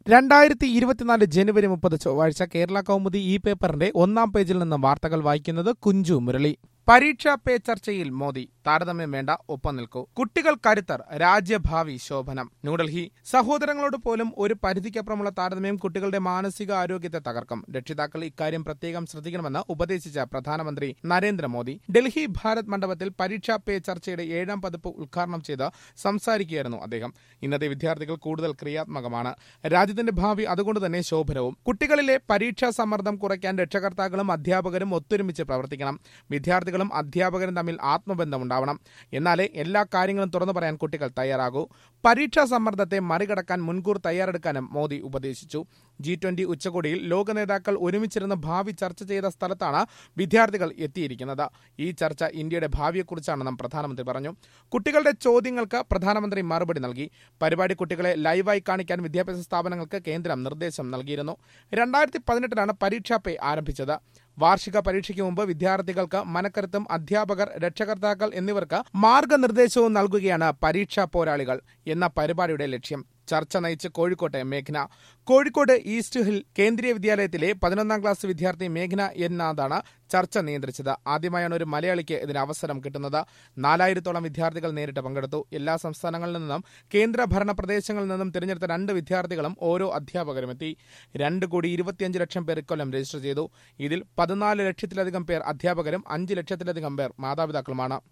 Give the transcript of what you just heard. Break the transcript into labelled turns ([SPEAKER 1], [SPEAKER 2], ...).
[SPEAKER 1] രണ്ടായിരത്തി ഇരുപത്തിനാല് ജനുവരി മുപ്പത് ചൊവ്വാഴ്ച കേരള കൗമുദി ഈ പേപ്പറിന്റെ ഒന്നാം പേജിൽ നിന്ന് വാർത്തകൾ വായിക്കുന്നത് കുഞ്ചു മുരളി പരീക്ഷാ പേ ചർച്ചയിൽ മോദി താരതമ്യം വേണ്ട ഒപ്പം നിൽക്കൂ കുട്ടികൾ കരുത്തർ രാജ്യഭാവി ശോഭനം ന്യൂഡൽഹി സഹോദരങ്ങളോട് പോലും ഒരു പരിധിക്കപ്പുറമുള്ള താരതമ്യം കുട്ടികളുടെ മാനസിക ആരോഗ്യത്തെ തകർക്കും രക്ഷിതാക്കൾ ഇക്കാര്യം പ്രത്യേകം ശ്രദ്ധിക്കണമെന്ന് ഉപദേശിച്ച പ്രധാനമന്ത്രി നരേന്ദ്രമോദി ഡൽഹി ഭാരത് മണ്ഡപത്തിൽ പരീക്ഷാ പേ ചർച്ചയുടെ ഏഴാം പതിപ്പ് ഉദ്ഘാടനം ചെയ്ത് സംസാരിക്കുകയായിരുന്നു അദ്ദേഹം ഇന്നത്തെ വിദ്യാർത്ഥികൾ കൂടുതൽ ക്രിയാത്മകമാണ് രാജ്യത്തിന്റെ ഭാവി അതുകൊണ്ട് തന്നെ ശോഭനവും കുട്ടികളിലെ പരീക്ഷാ സമ്മർദ്ദം കുറയ്ക്കാൻ രക്ഷകർത്താക്കളും അധ്യാപകരും ഒത്തൊരുമിച്ച് പ്രവർത്തിക്കണം വിദ്യാർത്ഥികളും അധ്യാപകരും തമ്മിൽ ആത്മബന്ധമുണ്ടാവണം എന്നാലേ എല്ലാ കാര്യങ്ങളും തുറന്നു പറയാൻ കുട്ടികൾ തയ്യാറാകൂ പരീക്ഷാ സമ്മർദ്ദത്തെ മറികടക്കാൻ മുൻകൂർ തയ്യാറെടുക്കാനും മോദി ഉപദേശിച്ചു ജി ട്വന്റി ഉച്ചകോടിയിൽ ലോക നേതാക്കൾ ഒരുമിച്ചിരുന്ന് ഭാവി ചർച്ച ചെയ്ത സ്ഥലത്താണ് വിദ്യാർത്ഥികൾ എത്തിയിരിക്കുന്നത് ഈ ചർച്ച ഇന്ത്യയുടെ ഭാവിയെക്കുറിച്ചാണെന്നും പ്രധാനമന്ത്രി പറഞ്ഞു കുട്ടികളുടെ ചോദ്യങ്ങൾക്ക് പ്രധാനമന്ത്രി മറുപടി നൽകി പരിപാടി കുട്ടികളെ ലൈവായി കാണിക്കാൻ വിദ്യാഭ്യാസ സ്ഥാപനങ്ങൾക്ക് കേന്ദ്രം നിർദ്ദേശം നൽകിയിരുന്നു രണ്ടായിരത്തി പതിനെട്ടിലാണ് പരീക്ഷാ പേ ആരംഭിച്ചത് വാർഷിക പരീക്ഷയ്ക്ക് മുമ്പ് വിദ്യാർത്ഥികൾക്ക് മനക്കരുത്തും അധ്യാപകർ രക്ഷകർത്താക്കൾ എന്നിവർക്ക് മാർഗനിർദ്ദേശവും നൽകുകയാണ് പരീക്ഷാ പോരാളികൾ എന്ന പരിപാടിയുടെ ലക്ഷ്യം ചർച്ച നയിച്ച് കോഴിക്കോട്ടെ മേഘന കോഴിക്കോട് ഈസ്റ്റ് ഹിൽ കേന്ദ്രീയ വിദ്യാലയത്തിലെ പതിനൊന്നാം ക്ലാസ് വിദ്യാർത്ഥി മേഘന എന്നാഥാണ് ചർച്ച നിയന്ത്രിച്ചത് ആദ്യമായാണ് ഒരു മലയാളിക്ക് ഇതിന് അവസരം കിട്ടുന്നത് നാലായിരത്തോളം വിദ്യാർത്ഥികൾ നേരിട്ട് പങ്കെടുത്തു എല്ലാ സംസ്ഥാനങ്ങളിൽ നിന്നും കേന്ദ്ര ഭരണ പ്രദേശങ്ങളിൽ നിന്നും തിരഞ്ഞെടുത്ത രണ്ട് വിദ്യാർത്ഥികളും ഓരോ അധ്യാപകരും എത്തി രണ്ട് കോടി ഇരുപത്തിയഞ്ച് ലക്ഷം പേർ ഇക്കൊല്ലം രജിസ്റ്റർ ചെയ്തു ഇതിൽ പതിനാല് ലക്ഷത്തിലധികം പേർ അധ്യാപകരും അഞ്ച് ലക്ഷത്തിലധികം പേർ മാതാപിതാക്കളുമാണ്